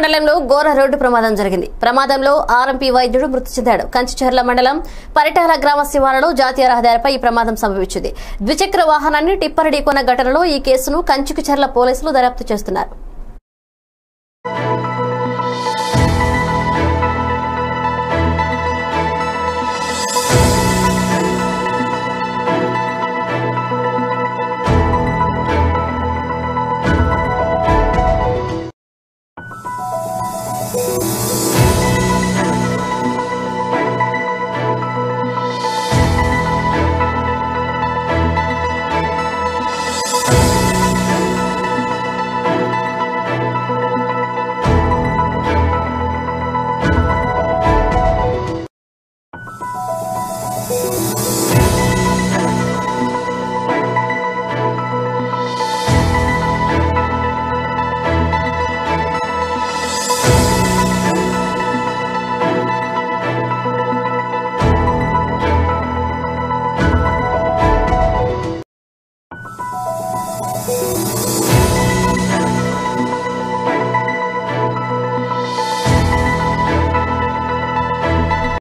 మండలంలో ఘోర రోడ్డు ప్రమాదం జరిగింది ప్రమాదంలో ఆర్ఎంపీ వైద్యుడు మృతి చెందాడు కంచిచర్ల మండలం పరిటాల గ్రామ శివారులో జాతీయ రహదారిపై ఈ ప్రమాదం సంభవించింది ద్విచక్ర వాహనాన్ని టిప్పర్ ఢీకొన్న ఘటనలో ఈ కేసును కంచుకుచర్ల పోలీసులు దర్యాప్తు చేస్తున్నారు